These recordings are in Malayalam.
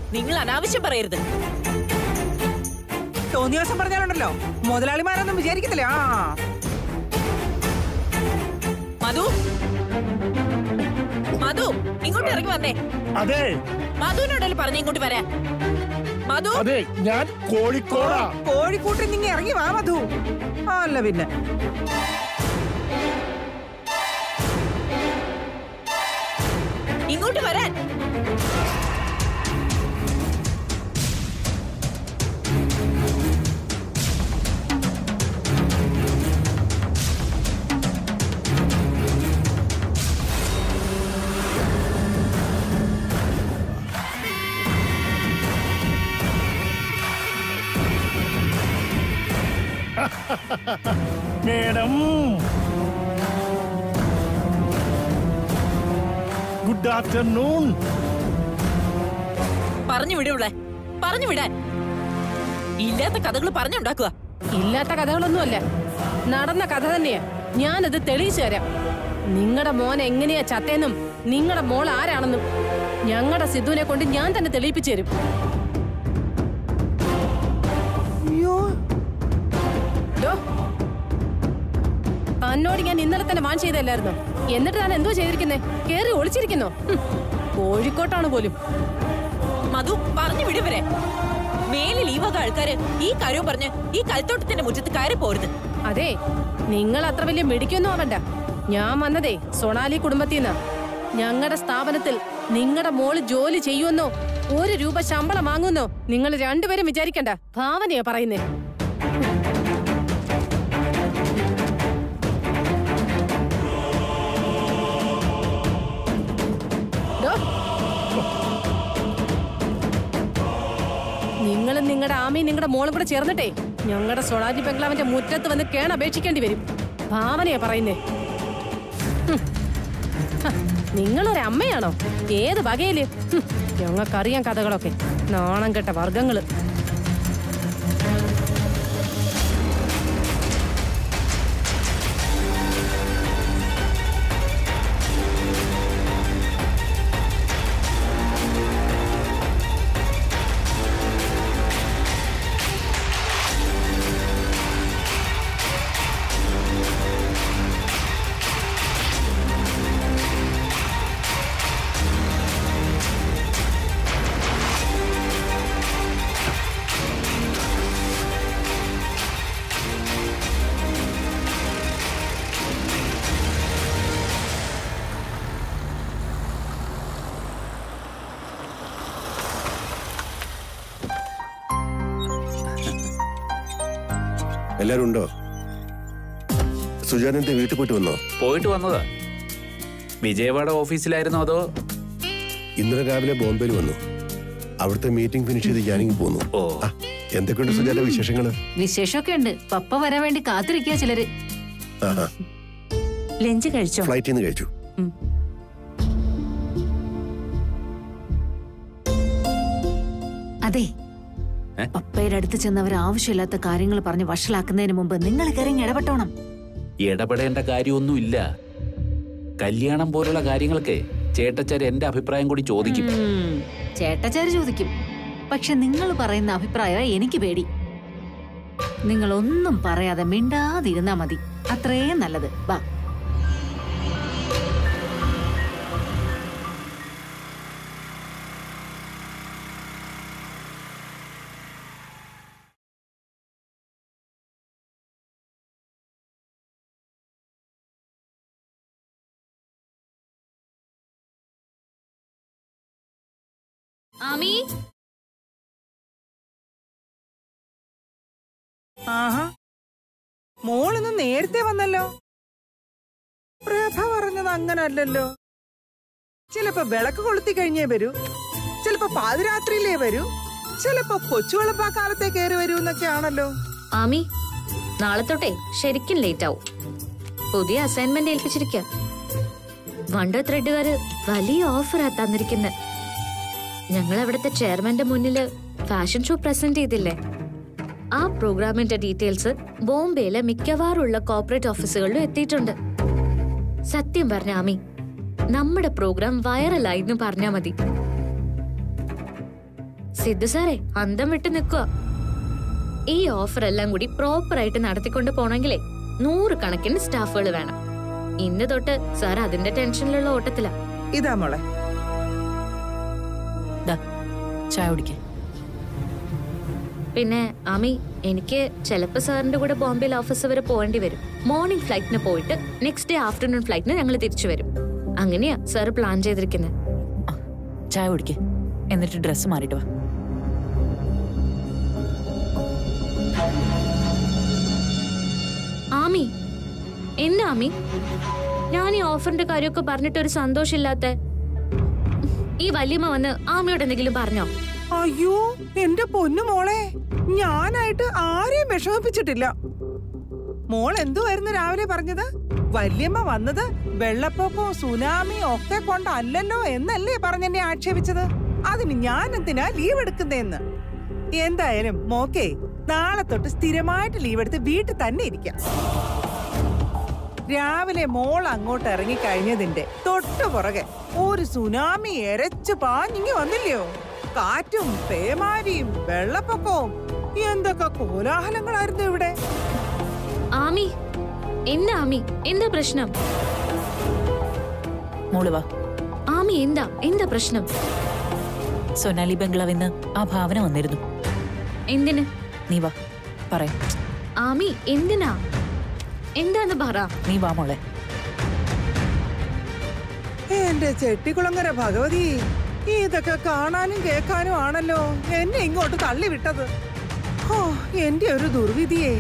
നിങ്ങൾ അനാവശ്യം പറയരുത് തോന്നിയ ദിവസം പറഞ്ഞാലുണ്ടല്ലോ മുതലാളിമാരൊന്നും വിചാരിക്കത്തില്ല ആ മധു മധു ഇങ്ങോട്ട് ഇറങ്ങി വന്നേ അതെ മധുവിനോടല്ലേ പറഞ്ഞു ഇങ്ങോട്ട് വരാൻ മധു അതെ ഞാൻ കോഴിക്കോടാ കോഴിക്കൂട്ടിൽ നിങ്ങൾ ഇറങ്ങി വാ മധു ആ, അല്ല പിന്നെ ഇങ്ങോട്ട് വരാൻ മേഡം ഗുഡ് ആഫ്റ്റർനൂൺ പറഞ്ഞു വിടൂളെ പറഞ്ഞു വിടാൻ ഇല്ലാത്ത കഥകൾ പറഞ്ഞുണ്ടാക്കുക ഇല്ലാത്ത കഥകളൊന്നുമല്ല നടന്ന കഥ തന്നെയാ ഞാനത് തെളിയിച്ചു തരാം നിങ്ങളുടെ മോൻ എങ്ങനെയാ ചത്തേന്നും നിങ്ങളുടെ മോൾ ആരാണെന്നും ഞങ്ങളുടെ സിദ്ധുവിനെ കൊണ്ട് ഞാൻ തന്നെ തെളിയിപ്പിച്ചു തരും അയ്യോ ഡോ, തന്നോട് ഞാൻ ഇന്നലെ തന്നെ വാൺ ചെയ്തല്ലായിരുന്നോ എന്നിട്ട് താൻ എന്തോ ചെയ്തിരിക്കുന്നേ കേറി ഒളിച്ചിരിക്കുന്നോ ഹും, കോഴിക്കോട്ടാണ് പോലും മധു പറഞ്ഞു വിടുവരെ മേലിൽ ഈ വക ആൾക്കാര് ഈ കാര്യം പറഞ്ഞ് ഈ കൽത്തോട്ടത്തിന്റെ മുറ്റത്ത് കയറി പോരുത് അതെ നിങ്ങൾ അത്ര വലിയ മിടിക്കൊന്നും ആവണ്ട ഞാൻ വന്നതേ സൊണാലി കുടുംബത്തിന്നാ ഞങ്ങളുടെ സ്ഥാപനത്തിൽ നിങ്ങളുടെ മോള് ജോലി ചെയ്യുമെന്നോ ഒരു രൂപ ശമ്പളം വാങ്ങുന്നോ നിങ്ങൾ രണ്ടുപേരും വിചാരിക്കണ്ട ഭാവനയാ പറയുന്നേ ഡോ. നിങ്ങളും നിങ്ങളുടെ ആമയും നിങ്ങളുടെ മോളും കൂടെ ചേർന്നിട്ടേ ഞങ്ങളുടെ സൊളാജി ബംഗ്ലാവിന്റെ മുറ്റത്ത് വന്ന് കേൺ അപേക്ഷിക്കേണ്ടി വരും ഭാവനയാ പറയുന്നേ ഹും. ഹ, നിങ്ങളൊരു അമ്മയാണോ ഏത് വകയില് ഹും, ഞങ്ങൾക്കറിയാം കഥകളൊക്കെ നാണം കെട്ട വർഗങ്ങള് എല്ലാരും ഉണ്ടോ സുജാനന്റെ വീട്ടിൽ പോയിട്ട് വന്നോ പോയിട്ട് വന്നതാ വിജയവാഡ ഓഫീസിലായിരുന്നോ അതോ ഇന്നലെ രാവിലെ ബോംബെയിൽ വന്നു അവിടുത്തെ മീറ്റിംഗ് ഫിനിഷ് ചെയ്ത് ഞാനിങ്ങ് പോന്നു ഓ ആ, എന്തൊക്കെയുണ്ട് സുജാന വിശേഷങ്ങള് വിശേഷമൊക്കെ ഉണ്ട് പപ്പ വരാൻ വേണ്ടി കാത്തിരിക്കുക ചിലര് ആഹാ ലഞ്ച് കഴിച്ചോ ഫ്ലൈറ്റിൽ നിന്ന് കഴിച്ചു അതെ ഏ? പപ്പയുടെ അടുത്ത് ചെന്ന് അവർ ആവശ്യമില്ലാത്ത കാര്യങ്ങൾ പറഞ്ഞ് വഷളാക്കുന്നതിന് മുമ്പ് നിങ്ങൾ കയറി ഇടപെട്ടോണം ഇടപെടേണ്ട കാര്യമൊന്നുമില്ല കല്യാണം പോലുള്ള കാര്യങ്ങൾക്ക് ചേട്ടച്ചാർ എന്റെ അഭിപ്രായം കൂടി ചോദിക്കും ഉം, ചേട്ടച്ചാര് ചോദിക്കും പക്ഷെ നിങ്ങൾ പറയുന്ന അഭിപ്രായം എനിക്ക് പേടി നിങ്ങൾ ഒന്നും പറയാതെ മിണ്ടാതിരുന്നാ മതി അത്രയും നല്ലത് വാ ആമി ആഹാ മോളിന്ന് നേരത്തെ വന്നല്ലോ പ്രഭ പറഞ്ഞത് അങ്ങനല്ലല്ലോ ചിലപ്പോ വിളക്ക് കൊളുത്തി കഴിഞ്ഞേ വരൂ ചിലപ്പോ പാതിരാത്രിയിലേ വരൂ ചിലപ്പോ കൊച്ചുവെളുപ്പാക്കാലത്തെ കയറി വരൂ എന്നൊക്കെ ആണല്ലോ ആമി നാളെ തൊട്ടേ ശരിക്കും ലേറ്റ് ആവും പുതിയ അസൈൻമെന്റ് ഏൽപ്പിച്ചിരിക്ക വണ്ടർ ത്രെഡുകാര് വലിയ ഓഫറാ തന്നിരിക്കുന്നത് ഞങ്ങൾ അവിടുത്തെ ചെയർമാന്റെ മുന്നില് ഫാഷൻ ഷോ പ്രസന്റ് ചെയ്തില്ലേ ആ പ്രോഗ്രാമിന്റെ ഡീറ്റെയിൽസ് ബോംബെയിലെ മിക്കവാറുള്ള കോർപ്പറേറ്റ് ഓഫീസുകളിലും എത്തിയിട്ടുണ്ട് സത്യം പറഞ്ഞ ആമി നമ്മുടെ പ്രോഗ്രാം വൈറലായി എന്ന് പറഞ്ഞാ മതി സിദ്ധു സാറേ അന്തം വിട്ട് നിൽക്കുക ഈ ഓഫർ എല്ലാം കൂടി പ്രോപ്പർ ആയിട്ട് നടത്തിക്കൊണ്ട് പോണെങ്കിലേ നൂറ് കണക്കിന് സ്റ്റാഫുകൾ വേണം ഇന്ന് തൊട്ട് സാർ അതിന്റെ ടെൻഷനിലുള്ള ഓട്ടത്തിലാ ഇതാ മോളെ ദാ, ചായ കുടിക്കേ പിന്നെ ആമി എനിക്ക് ചിലപ്പോ സാറിന്റെ കൂടെ ബോംബെയിൽ ഓഫീസ് വരെ പോകേണ്ടി വരും മോർണിംഗ് ഫ്ലൈറ്റിന് പോയിട്ട് നെക്സ്റ്റ് ഡേ ആഫ്റ്റർനൂൺ ഫ്ലൈറ്റിന് ഞങ്ങൾ തിരിച്ചു വരും അങ്ങനെയാ സാർ പ്ലാൻ ചെയ്തിരിക്കുന്നത് ചായ കുടിക്കേ എന്നിട്ട് ഡ്രസ്സ് മാറിയിട്ട് വാ ആമി എന്താ ആമി ഞാൻ ഈ ഓഫറിന്റെ കാര്യമൊക്കെ പറഞ്ഞിട്ട് ഒരു സന്തോഷമില്ലാത്ത ഈ വല്യമ്മ വന്ന് ആമിയോട് എന്തെങ്കിലും പറഞ്ഞോ അയ്യോ എന്റെ പൊന്നു മോളെ ഞാനായിട്ട് ആരെയും വിഷമിപ്പിച്ചിട്ടില്ല മോൾ എന്തുവായിരുന്നു രാവിലെ പറഞ്ഞത് വല്യമ്മ വന്നത് വെള്ളപ്പൊക്കവും സുനാമിയും ഒക്കെ കൊണ്ടല്ലല്ലോ എന്നല്ലേ പറഞ്ഞെന്നെ ആക്ഷേപിച്ചത് അതിന് ഞാൻ എന്തിനാ ലീവ് എടുക്കുന്നതെന്ന് എന്തായാലും മോക്കേ നാളെ തൊട്ട് സ്ഥിരമായിട്ട് ലീവ് എടുത്ത് വീട്ടിൽ തന്നെ ഇരിക്കാം രാവിലെ മോൾ അങ്ങോട്ട് ഇറങ്ങി കഴിഞ്ഞതിന്റെ തൊട്ടു പുറകെ ഒരു സുനാമി എരച്ചു പാഞ്ഞിങ്ങി വന്നില്ലയോ കാറ്റും പേമാരിയും വെള്ളപ്പൊക്കവും എന്തൊക്കെ കോലാഹലങ്ങളായിരുന്നു ഇവിടെ ആമി എന്താ ആമി എന്താ പ്രശ്നം മോള് വാ ആമി എന്താ എന്താ പ്രശ്നം സൊനാലി ബംഗ്ലാവിന്ന് ആ ഭാവന വന്നിരുന്നു എന്തിന് നീ വാ പറയാം ആമി എന്തിനാ എന്താന്ന് പറ നീ വാ മോളെ എന്റെ ചെട്ടിക്കുളങ്ങര ഭഗവതി ഇതൊക്കെ കാണാനും കേൾക്കാനും ആണല്ലോ എന്നെ ഇങ്ങോട്ട് തള്ളിവിട്ടത് ഓ എന്റെ ഒരു ദുർവിധിയെ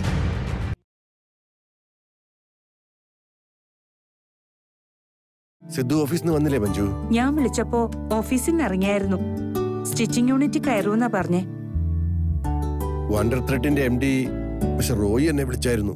സിദ്ധു ഓഫീസിൽ നിന്ന് വന്നില്ലേ മഞ്ജു ഞാൻ വിളിച്ചപ്പോ ഓഫീസിൽ നിന്ന് ഇറങ്ങിയായിരുന്നു സ്റ്റിച്ചിങ് യൂണിറ്റ് കയറൂന്നാ പറഞ്ഞേ വണ്ടർ ത്രെഡിന്റെ എം ഡി പക്ഷെ റോയി എന്നെ വിളിച്ചായിരുന്നു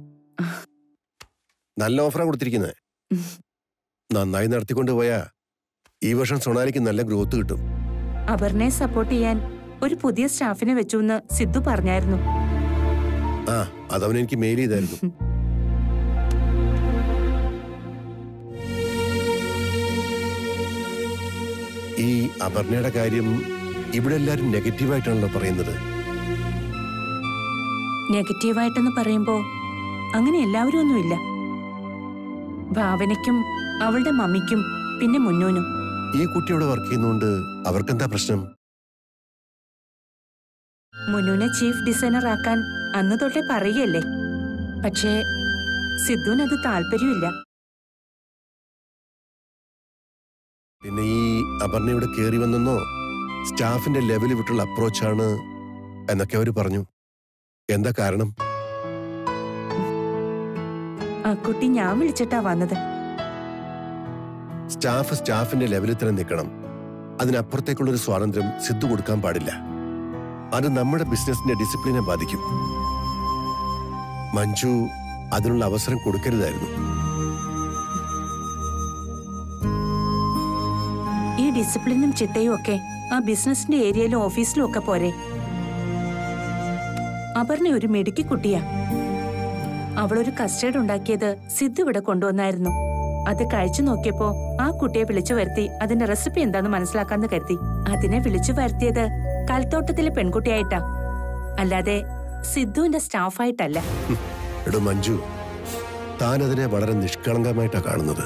നല്ല ഓഫറാ കൊടുത്തിരിക്കുന്നത് നന്നായി നടത്തിക്കൊണ്ട് പോയാ ഈ വർഷം സൊണാലിക്ക് നല്ല ഗ്രോത്ത് കിട്ടും അപർണയെ സപ്പോർട്ട് ചെയ്യാൻ ഒരു പുതിയ സ്റ്റാഫിനെ വെച്ചു എന്ന് സിദ്ധു പറഞ്ഞായിരുന്നു ആ അതവൻ എനിക്ക് മെയിൽ ചെയ്തായിരുന്നു ഈ അപർണയുടെ കാര്യം ഇവിടെ എല്ലാരും നെഗറ്റീവായിട്ടാണല്ലോ പറയുന്നത് നെഗറ്റീവായിട്ടെന്ന് പറയുമ്പോ അങ്ങനെ എല്ലാവരും ഒന്നുമില്ല ഭാവനയ്ക്കും അവളുടെ മമ്മിക്കും പിന്നെ മുന്നൂനും ഈ കുട്ടി അവിടെ വർക്ക് ചെയ്യുന്നോണ്ട് അവർക്കെന്താ പ്രശ്നം മുന്നൂനെ ചീഫ് ഡിസൈനർ ആക്കാൻ അന്ന് തൊട്ടേ പറയുകയല്ലേ പക്ഷേ സിദ്ധുവിനത് താല്പര്യമില്ല പിന്നെ ഈ അപർണ ഇവിടെ കയറി വന്നെന്നോ സ്റ്റാഫിന്റെ ലെവൽ വിട്ടുള്ള അപ്രോച്ചാണ് എന്നൊക്കെ അവര് പറഞ്ഞു എന്താ കാരണം ആ കുട്ടി ഞാൻ വിളിച്ചിട്ടാ വന്നത് സ്റ്റാഫ് സ്റ്റാഫിന്റെ ലെവലിൽ തന്നെ നിൽക്കണം അതിനപ്പുറത്തേക്കുള്ള ഒരു സ്വാതന്ത്ര്യം സിദ്ധു കൊടുക്കാൻ പാടില്ല അത് നമ്മുടെ ബിസിനസിന്റെ ഡിസിപ്ലിനെ ബാധിക്കും മഞ്ജു അതിനുള്ള അവസരം കൊടുക്കരുതായിരുന്നു ഈ ഡിസിപ്ലിനും ചിട്ടയും ഒക്കെ ആ ബിസിനസിന്റെ ഏരിയയിലും ഓഫീസിലും ഒക്കെ പോരെ അപർണ ഒരു മിടുക്കി കുട്ടിയാ അവളൊരു കസ്റ്റേർഡ് ഉണ്ടാക്കിയത് സിദ്ധു ഇവിടെ കൊണ്ടുവന്നായിരുന്നു അത് കഴിച്ചു നോക്കിയപ്പോ ആ കുട്ടിയെ വിളിച്ചു വരുത്തി അതിന്റെ റെസിപ്പി എന്താന്ന് മനസ്സിലാക്കാന്ന് കരുതി അതിനെ വിളിച്ചു വരുത്തിയത് കൽത്തോട്ടത്തിലെ പെൺകുട്ടിയായിട്ടാ അല്ലാതെ സിദ്ധുവിന്റെ സ്റ്റാഫായിട്ടല്ല എടോ മഞ്ജു താൻ അതിനെ വളരെ നിഷ്കളങ്കമായിട്ടാ കാണുന്നത്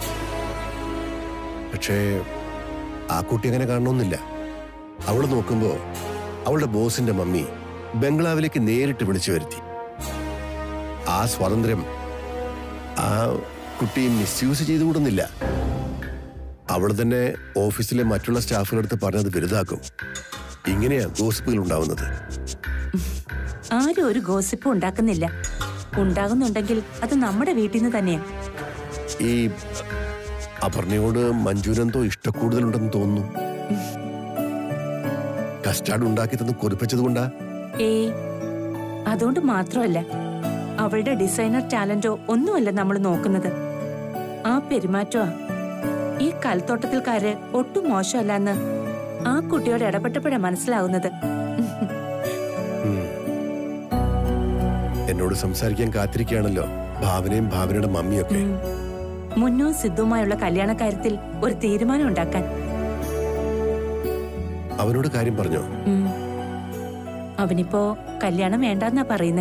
പക്ഷേ ആ കുട്ടി അങ്ങനെ കാണണമെന്നില്ല അവള് നോക്കുമ്പോ അവളുടെ ബോസിന്റെ മമ്മി ബംഗ്ലാവിലേക്ക് നേരിട്ട് വിളിച്ചു വരുത്തി ആ സ്വാതന്ത്ര്യം ആ കുട്ടി മിസ്യൂസ് ചെയ്തുകൂടുന്നില്ല അവൾ തന്നെ ഓഫീസിലെ മറ്റുള്ള സ്റ്റാഫുകളടുത്ത് പറഞ്ഞത് വലുതാക്കും ഇങ്ങനെയാ ഗോസിപ്പുകൾ ഉണ്ടാവുന്നത് ആരും ഒരു ഗോസിപ്പും ഉണ്ടാക്കുന്നില്ല ഉണ്ടാകുന്നുണ്ടെങ്കിൽ അത് നമ്മുടെ വീട്ടിൽ നിന്ന് തന്നെയാ ഈ അപർണയോട് മഞ്ജുവിനെന്തോ ഇഷ്ടക്കൂടുതലുണ്ടെന്ന് തോന്നുന്നു കസ്റ്റാർഡ് ഉണ്ടാക്കി തന്ന് കൊതിപ്പിച്ചത് കൊണ്ടാ ഏയ് അതുകൊണ്ട് മാത്രമല്ല അവളുടെ ഡിസൈനർ ടാലന്റോ ഒന്നുമല്ല നമ്മൾ നോക്കുന്നത് ആ പെരുമാറ്റമാ ഈ കൽത്തോട്ടത്തിൽക്കാര് ഒട്ടും മോശമല്ലെന്ന് ആ കുട്ടിയോട് ഇടപെട്ടപ്പോഴാ മനസ്സിലാവുന്നത് ഉം. എന്നോട് സംസാരിക്കാൻ കാത്തിരിക്കുകയാണല്ലോ ഭാവനയും ഭാവനയുടെ മമ്മിയൊക്കെ ഉം. മുന്നും സിദ്ധുവുമായുള്ള കല്യാണ കാര്യത്തിൽ ഒരു തീരുമാനം ഉണ്ടാക്കാൻ അവനോട് കാര്യം പറഞ്ഞോ ഉം. അവനിപ്പോ കല്യാണം വേണ്ടെന്നാ പറയുന്നേ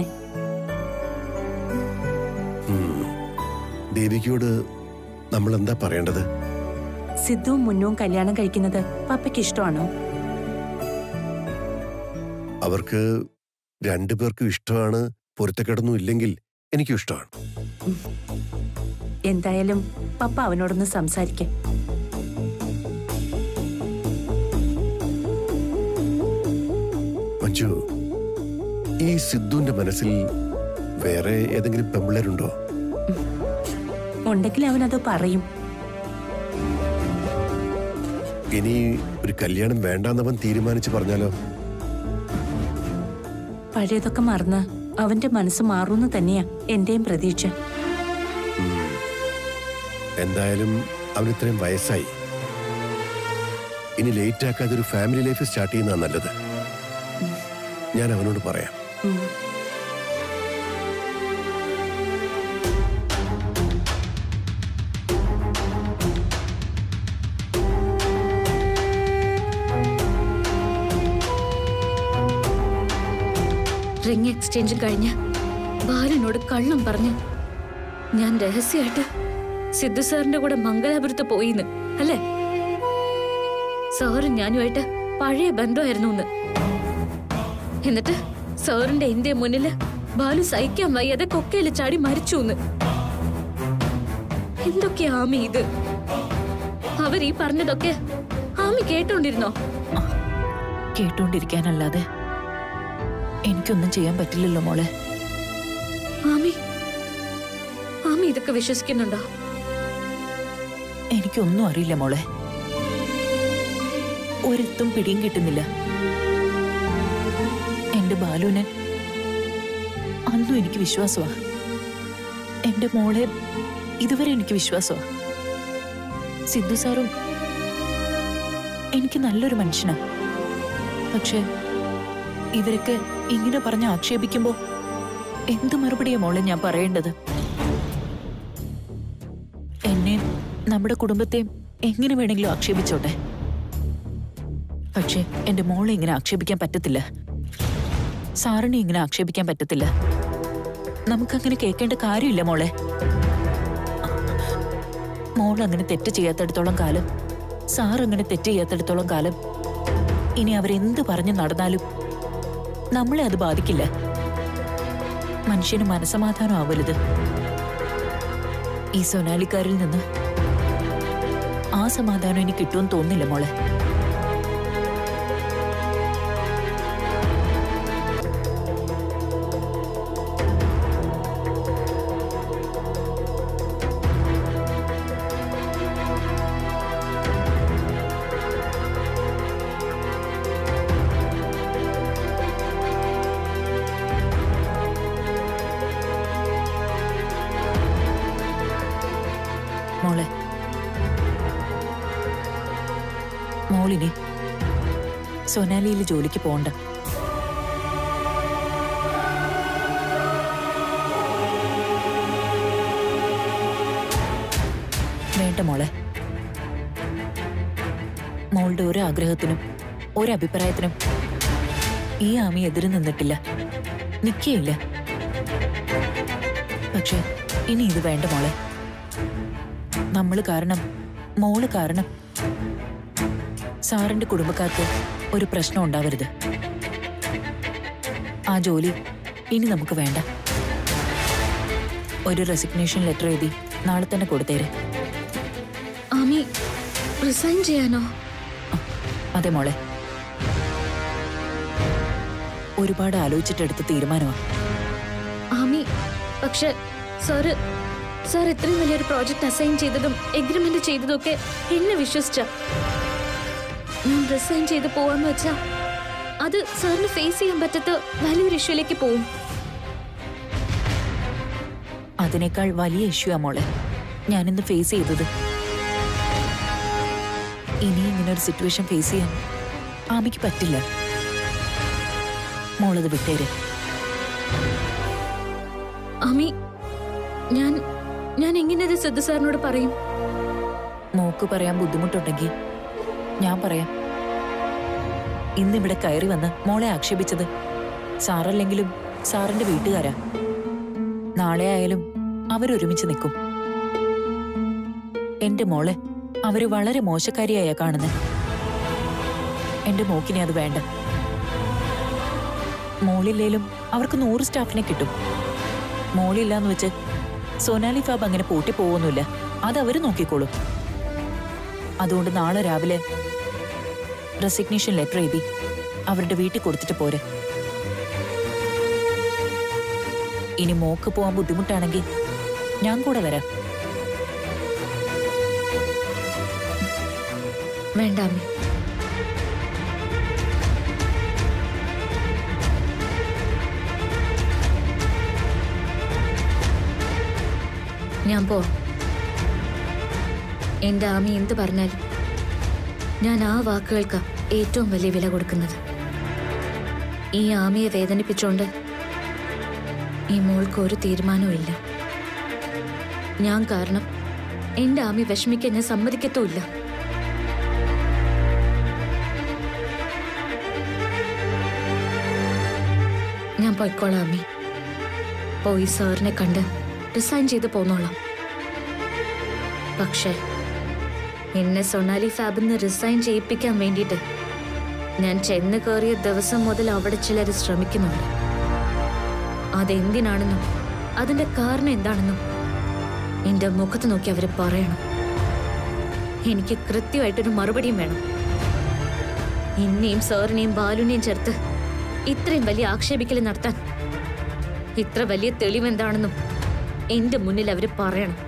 ഉം. ദേവികയോട് നമ്മൾ എന്താ പറയേണ്ടത് സിദ്ധുവും മുന്നും കല്യാണം കഴിക്കുന്നത് പപ്പയ്ക്ക് ഇഷ്ടമാണോ അവർക്ക് രണ്ടുപേർക്കും ഇഷ്ടമാണ് പൊരുത്തക്കേടൊന്നും ഇല്ലെങ്കിൽ എനിക്കും ഇഷ്ടമാണ് എന്തായാലും പപ്പ അവനോടൊന്ന് സംസാരിക്കേ മഞ്ജു ഈ സിദ്ധുവിന്റെ മനസ്സിൽ വേറെ ഏതെങ്കിലും പെമ്പിള്ളേരുണ്ടോ ഉണ്ടെങ്കിൽ അവനത് പറയും ഇനി ഒരു കല്യാണം വേണ്ടാന്നവൻ തീരുമാനിച്ച് പറഞ്ഞാലോ പഴയതൊക്കെ മറന്ന് അവന്റെ മനസ്സ് മാറുമെന്ന് തന്നെയാ എന്റെയും പ്രതീക്ഷ എന്തായാലും അവന് ഇത്രയും വയസ്സായി ഇനി ലേറ്റ് ആക്കാതെ ഒരു ഫാമിലി ലൈഫ് സ്റ്റാർട്ട് ചെയ്യുന്നതാണ് നല്ലത് ഞാൻ അവനോട് പറയാം ഉം. റിംഗ് എക്സ്ചേഞ്ചും കഴിഞ്ഞ് ബാലനോട് കള്ളം പറഞ്ഞ് ഞാൻ രഹസ്യമായിട്ട് സിദ്ധു സാറിന്റെ കൂടെ മംഗലാപുരത്ത് പോയിന്ന് അല്ലേ സാറും ഞാനുമായിട്ട് പഴയ ബന്ധമായിരുന്നു എന്ന് എന്നിട്ട് സാറിന്റെ എന്റെ മുന്നില് ബാലു സഹിക്കാൻ വയ്യാതെ കൊക്കയിൽ ചാടി മരിച്ചു എന്ന് എന്തൊക്കെയാ ആമി ഇത് അവർ ഈ പറഞ്ഞതൊക്കെ ആമി കേട്ടോണ്ടിരുന്നോ കേട്ടോണ്ടിരിക്കാനല്ലാതെ എനിക്കൊന്നും ചെയ്യാൻ പറ്റില്ലല്ലോ മോളെ ആമി ആമി ഇതൊക്കെ വിശ്വസിക്കുന്നുണ്ടോ എനിക്കൊന്നും അറിയില്ല മോളെ ഒരെത്തും പിടിയും കിട്ടുന്നില്ല എന്റെ ബാലുവിനെ അന്നും എനിക്ക് വിശ്വാസമാ എന്റെ മോളെ ഇതുവരെ എനിക്ക് വിശ്വാസമാ സിദ്ധു സാറും എനിക്ക് നല്ലൊരു മനുഷ്യനാ പക്ഷെ ഇവരൊക്കെ ഇങ്ങനെ പറഞ്ഞ് ആക്ഷേപിക്കുമ്പോ എന്ത് മറുപടിയാ മോളെ ഞാൻ പറയേണ്ടത് എന്നെയും നമ്മുടെ കുടുംബത്തെയും എങ്ങനെ വേണമെങ്കിലും ആക്ഷേപിച്ചോട്ടെ പക്ഷെ എന്റെ മോളെ ഇങ്ങനെ ആക്ഷേപിക്കാൻ പറ്റത്തില്ല സാറിനെ ഇങ്ങനെ ആക്ഷേപിക്കാൻ പറ്റത്തില്ല നമുക്കങ്ങനെ കേൾക്കേണ്ട കാര്യമില്ല മോളെ മോൾ അങ്ങനെ തെറ്റ് ചെയ്യാത്തടത്തോളം കാലം സാർ അങ്ങനെ തെറ്റ് ചെയ്യാത്തടത്തോളം കാലം ഇനി അവരെന്ത് പറഞ്ഞു നടന്നാലും നമ്മളെ അത് ബാധിക്കില്ല മനുഷ്യന് മനസമാധാനം ആവരുത് ഈ സൊനാലിക്കാരിൽ നിന്ന് ആ സമാധാനം ഇനി കിട്ടുമെന്ന് തോന്നില്ല മോളെ മോളെ മോളിനി സൊനാലിയിൽ ജോലിക്ക് പോണ്ട വേണ്ട മോളെ മോളുടെ ഒരു ആഗ്രഹത്തിനും ഒരു അഭിപ്രായത്തിനും ഈ ആമി എതിര് നിന്നിട്ടില്ല നിൽക്കുകയില്ല പക്ഷെ ഇനി ഇത് വേണ്ട മോളെ നമ്മൾ കാരണം മോള് കാരണം സാറിന്റെ കുടുംബക്കാർക്ക് ഒരു പ്രശ്നം ഉണ്ടാവരുത് ആ ജോലി ഇനി നമുക്ക് വേണ്ട ഒരു റെസിഗ്നേഷൻ ലെറ്റർ എഴുതി നാളെ തന്നെ കൊടുത്തേരെ ആമി റിസൈൻ ചെയ്യാനോ അതെ മോളെ ഒരുപാട് ആലോചിച്ചിട്ടെടുത്ത തീരുമാനമാണ് ആമി പക്ഷെ സാറ് സാർ ഇത്രയും വലിയൊരു പ്രോജക്റ്റ് അസൈൻ ചെയ്തതും എഗ്രിമെന്റ് ചെയ്തതും ഒക്കെ എന്നെ വിശ്വസിച്ച ഞാൻ റിസൈൻ ചെയ്ത് പോവാന്ന് വെച്ചാ അത് സാറിന് ഫേസ് ചെയ്യാൻ പറ്റാത്ത വലിയൊരു ഇഷ്യൂലേക്ക് പോവും അതിനേക്കാൾ വലിയ ഇഷ്യൂ ആ മോളെ ഞാനിന്ന് ഫേസ് ചെയ്തത് ഇനി ഇങ്ങനെ ഒരു സിറ്റുവേഷൻ ഫേസ് ചെയ്യാൻ ആമയ്ക്ക് പറ്റില്ല മോളത് വിട്ടേര് ആമി ഞാൻ ഞാൻ എങ്ങനെ ഇത് സിദ്ധു സാറിനോട് പറയും മോക്ക് പറയാൻ ബുദ്ധിമുട്ടുണ്ടെങ്കിൽ ഞാൻ പറയാം ഇന്നിവിടെ കയറി വന്ന് മോളെ ആക്ഷേപിച്ചത് സാറല്ലെങ്കിലും സാറിന്റെ വീട്ടുകാരാ നാളെ ആയാലും അവരൊരുമിച്ച് നിൽക്കും എന്റെ മോളെ അവര് വളരെ മോശക്കാരിയായ കാണുന്നത് എന്റെ മോക്കിനെ അത് വേണ്ട മോളില്ലേലും അവർക്ക് നൂറ് സ്റ്റാഫിനെ കിട്ടും മോളില്ലാന്ന് വെച്ച് സോനാലി ഫാബ് അങ്ങനെ പൂട്ടി പോകുന്നില്ല അത് അവര് നോക്കിക്കോളും അതുകൊണ്ട് നാളെ രാവിലെ റെസിഗ്നേഷൻ ലെറ്റർ എഴുതി അവരുടെ വീട്ടിൽ കൊടുത്തിട്ട് പോരെ ഇനി മോക്ക് പോവാൻ ബുദ്ധിമുട്ടാണെങ്കിൽ ഞാൻ കൂടെ വരാം വേണ്ട അമ്മേ ഞാൻ പോ എന്റെ ആമി എന്ത് പറഞ്ഞാലും ഞാൻ ആ വാക്കുകൾക്ക് ഏറ്റവും വലിയ വില കൊടുക്കുന്നത് ഈ ആമിയെ വേദനിപ്പിച്ചോണ്ട് ഈ മോൾക്ക് ഒരു തീരുമാനവും ഇല്ല ഞാൻ കാരണം എന്റെ ആമി വിഷമിക്കാൻ ഞാൻ സമ്മതിക്കത്തുമില്ല ഞാൻ പോയിക്കോളാം അമ്മി പോയി സാറിനെ കണ്ട് റിസൈൻ ചെയ്ത് പോന്നോളാം പക്ഷേ എന്നെ സൊണാലി ഫാബിൽ നിന്ന് റിസൈൻ ചെയ്യിപ്പിക്കാൻ വേണ്ടിയിട്ട് ഞാൻ ചെന്ന് കയറിയ ദിവസം മുതൽ അവിടെ ചിലർ ശ്രമിക്കുന്നുണ്ട് അതെന്തിനാണെന്നും അതിന്റെ കാരണം എന്താണെന്നും എന്റെ മുഖത്ത് നോക്കി അവർ പറയണം എനിക്ക് കൃത്യമായിട്ടൊരു മറുപടിയും വേണം എന്നെയും സാറിനെയും ബാലുവിനെയും ചേർത്ത് ഇത്രയും വലിയ ആക്ഷേപിക്കൽ നടത്താൻ ഇത്ര വലിയ തെളിവെന്താണെന്നും എന്റെ മുന്നിൽ അവര് പറയണം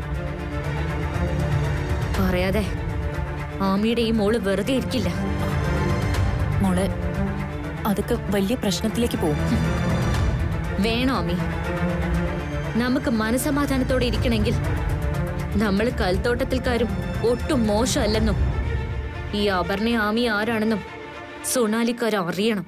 പറയാതെ ആമിയുടെ ഈ മോള് വെറുതെ ഇരിക്കില്ല മോളെ അതൊക്കെ വലിയ പ്രശ്നത്തിലേക്ക് പോകും വേണോ അമ്മി നമുക്ക് മനസമാധാനത്തോടെ ഇരിക്കണമെങ്കിൽ നമ്മൾ കൽത്തോട്ടത്തിൽക്കാരും ഒട്ടും മോശമല്ലെന്നും ഈ അപർണ ആമി ആരാണെന്നും സൊണാലിക്കാർ അറിയണം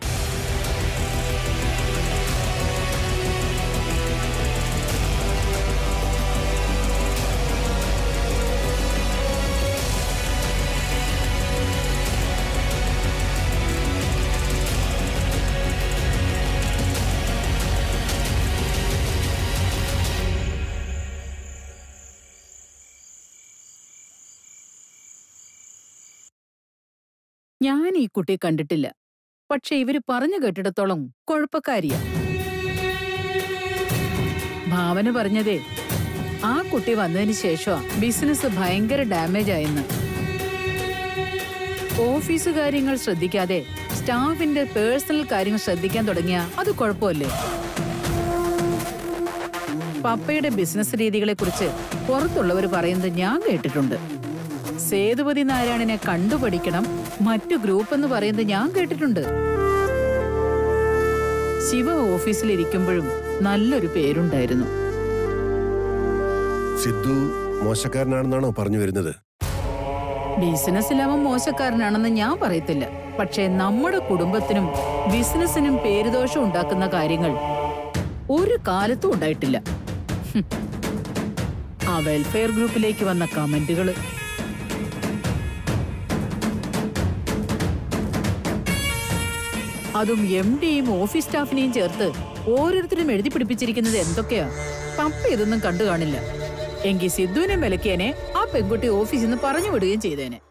ഞാൻ ഈ കുട്ടിയെ കണ്ടിട്ടില്ല പക്ഷെ ഇവര് പറഞ്ഞു കേട്ടിടത്തോളം കുഴപ്പക്കാരിയാ ഭാവന പറഞ്ഞതേ ആ കുട്ടി വന്നതിന് ശേഷമാ ബിസിനസ് ഭയങ്കര ഡാമേജ് ആയെന്ന് ഓഫീസ് കാര്യങ്ങൾ ശ്രദ്ധിക്കാതെ സ്റ്റാഫിന്റെ പേഴ്സണൽ കാര്യങ്ങൾ ശ്രദ്ധിക്കാൻ തുടങ്ങിയ അത് കുഴപ്പമല്ലേ പപ്പയുടെ ബിസിനസ് രീതികളെ കുറിച്ച് പുറത്തുള്ളവർ പറയുന്നത് ഞാൻ കേട്ടിട്ടുണ്ട് സേതുപതി നാരായണനെ കണ്ടുപഠിക്കണം മറ്റു ഗ്രൂപ്പ് എന്ന് പറയുന്നത് ഞാൻ കേട്ടിട്ടുണ്ട് ശിവ ഓഫീസിലിരിക്കുമ്പോഴും നല്ലൊരു പേരുണ്ടായിരുന്നു സിദ്ധു മോശക്കാരനാണെന്നാണോ പറഞ്ഞു വരുന്നത് ബിസിനസ്സിൽ അവൻ മോശക്കാരനാണെന്ന് ഞാൻ പറയത്തില്ല പക്ഷേ നമ്മുടെ കുടുംബത്തിനും ബിസിനസ്സിനും പേരുദോഷം ഉണ്ടാക്കുന്ന കാര്യങ്ങൾ ഒരു കാലത്തും ഉണ്ടായിട്ടില്ല ഹും. ആ വെൽഫെയർ ഗ്രൂപ്പിലേക്ക് വന്ന കമന്റുകള് അതും എം ഡിയും ഓഫീസ് സ്റ്റാഫിനെയും ചേർത്ത് ഓരോരുത്തരും എഴുതി പിടിപ്പിച്ചിരിക്കുന്നത് എന്തൊക്കെയാ പപ്പ ഇതൊന്നും കണ്ടു കാണില്ല എങ്കിൽ സിദ്ധുവിനെ വിലക്കിയനെ ആ പെൺകുട്ടി ഓഫീസിൽ നിന്ന് പറഞ്ഞു വിടുകയും ചെയ്തേനെ